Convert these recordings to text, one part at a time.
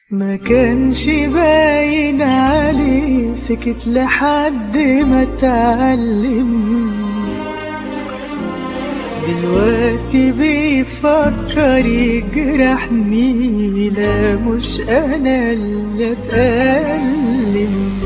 ما كانش باين عليه سكت لحد ما اتعلم دلوقتي بيفكر يجرحني لا مش انا اللي اتألم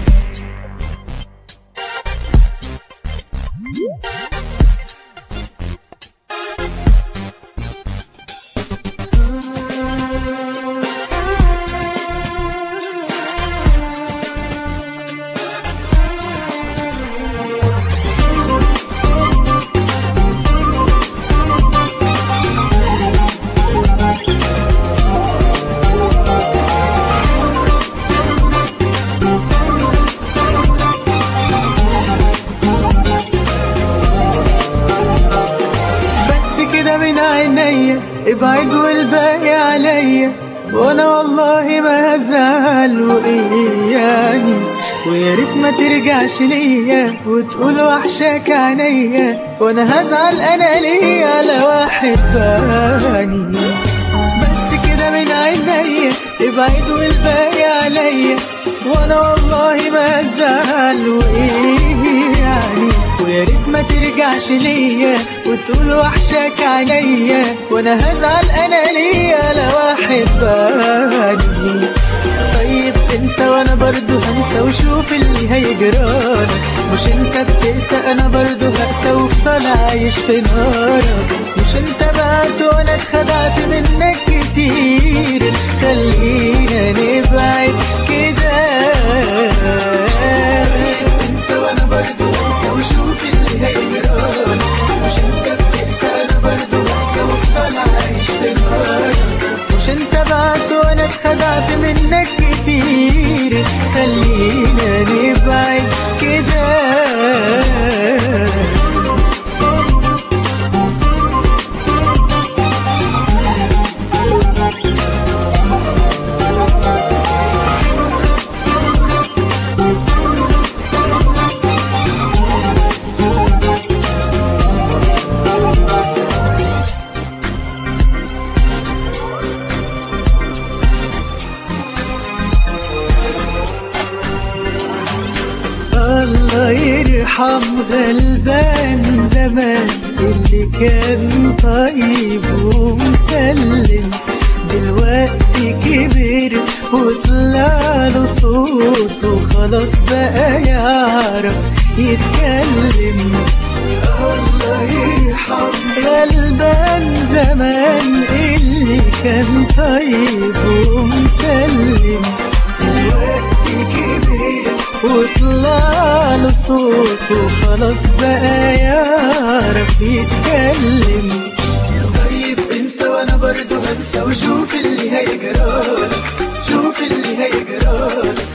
بس كده من عينيا ابعد والباقي عليا وانا والله ما هزعل وايه يعني ويا ريت ما ترجعش ليا وتقول وحشك عينيا وانا هزعل انا ليا لو احباني بس كده من عينيا ابعد والباقي عليا وانا والله ما هزعل وايه يعني ويا ريت ما ترجعش ليا وتقول وحشك عليا وانا هزعل انا ليا لو احباني طيب انسى وانا برضو هنسى وشوف اللي هيجرالك مش انت بتنسى انا برضو هنسى وافضل عايش في نارك مش انت بعت وانا اتخدعت منك كتير خلينا نبعد كده انسى وانا برضو هنسى وشوف اللي هيجرالك مش انت بتنسى انا برضو هنسى وافضل عايش في نارك مش انت بعت وانا اتخدعت منك كتير خلينا نبعد كده الله يرحم غلبان زمان اللي كان طيب ومسلم دلوقتي كبر وطلع له صوت وخلاص بقى يعرف يتكلم الله يرحم غلبان زمان اللي كان طيب ومسلم دلوقتي كبر وطلع له صوت وخلاص بقى يعرف يتكلم طيب انسى وانا برضو هنسى وشوف اللي هيجرالك شوف اللي هيجرالك